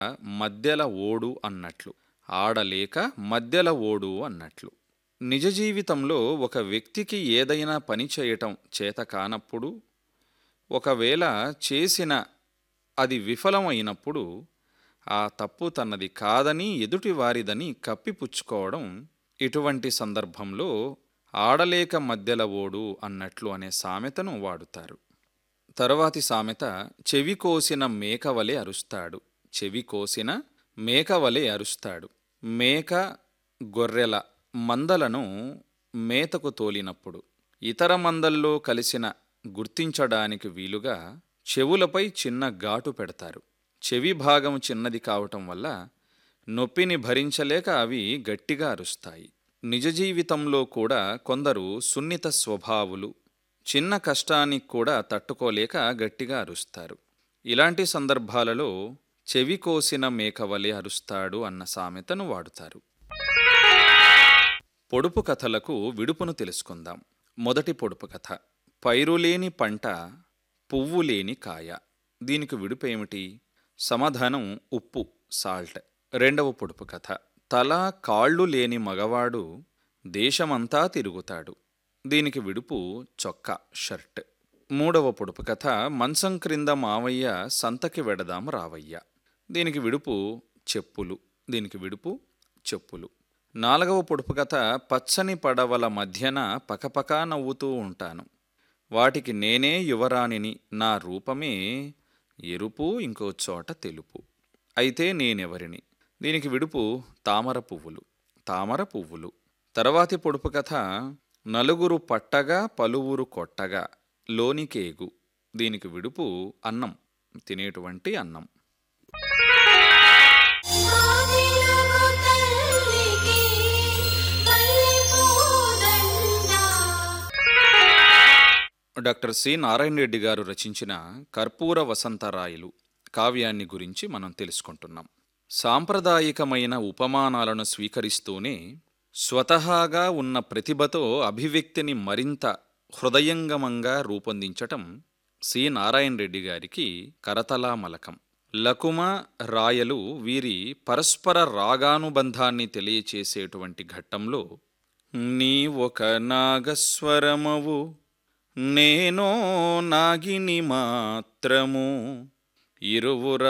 మధ్యల ఓడు అన్నట్లు ఆడలేక మధ్యల ఓడు అన్నట్లు నిజ జీవితంలో ఒక వ్యక్తికి ఏదైనా పని చేయటం చేత కానప్పుడు ఒకవేళ చేసిన అది విఫలమైనప్పుడు ఆ తప్పు తనది కాదని ఎదుటి వారిదని కప్పిపుచ్చుకోవడం ఇటువంటి సందర్భంలో ఆడలేక మధ్యల ఓడు అన్నట్లు అనే సామెతను వాడుతారు తరువాతి సామెత చెవి కోసిన మేకవలే అరుస్తాడు చెవి కోసిన మేకవలే అరుస్తాడు మేక గొర్రెల మందలను మేతకు తోలినప్పుడు ఇతర మందల్లో కలిసిన గుర్తించడానికి వీలుగా చెవులపై చిన్న ఘాటు పెడతారు చెవి భాగం చిన్నది కావటం వల్ల నొప్పిని భరించలేక అవి గట్టిగా అరుస్తాయి నిజ జీవితంలో కూడా కొందరు సున్నిత స్వభావులు చిన్న కష్టానికి కూడా తట్టుకోలేక గట్టిగా అరుస్తారు ఇలాంటి సందర్భాలలో చెవి కోసిన మేకవలే అరుస్తాడు అన్న సామెతను వాడుతారు పొడుపు కథలకు విడుపును తెలుసుకుందాం మొదటి పొడుపు కథ పైరులేని పంట పువ్వు లేని కాయ దీనికి విడుపు ఏమిటి సమాధానం ఉప్పు సాల్ట్ రెండవ పొడుపు కథ తల కాళ్ళు లేని మగవాడు దేశమంతా తిరుగుతాడు దీనికి విడుపు చొక్కా షర్ట్ మూడవ పొడుపు కథ మంచం క్రింద మావయ్య సంతకి వెడదాం రావయ్య దీనికి విడుపు చెప్పులు దీనికి విడుపు చెప్పులు నాలుగవ పొడుపు కథ పచ్చని పడవల మధ్యన పకపకా నవ్వుతూ ఉంటాను వాటికి నేనే యువరాణిని నా రూపమే ఎరుపు ఇంకో చోట తెలుపు అయితే నేనెవరిని దీనికి విడుపు తామర పువ్వులు తామర పువ్వులు తర్వాతి పొడుపు కథ నలుగురు పట్టగా పలువురు కొట్టగా లోనికేగు దీనికి విడుపు అన్నం తినేటువంటి అన్నం ఆదిలగు తల్లికి పల్లెపూదండ డాక్టర్ సి నారాయణ రెడ్డి గారు రచించిన కర్పూర వసంతరాయలు కావ్యాన్ని గురించి మనం తెలుసుకుంటున్నాం సాంప్రదాయికమైన ఉపమానాలను స్వీకరిస్తూనే స్వతహాగా ఉన్న ప్రతిభతో అభివ్యక్తిని మరింత హృదయంగమంగా రూపొందించటం సి నారాయణ రెడ్డి గారికి కరతలామలకం లకుమ రాయలు వీరి పరస్పర రాగానుబంధాన్ని తెలియచేసేటువంటి ఘట్టంలో నీ ఒక నాగస్వరమవు నేనో నాగిని మాత్రము ఇరువుర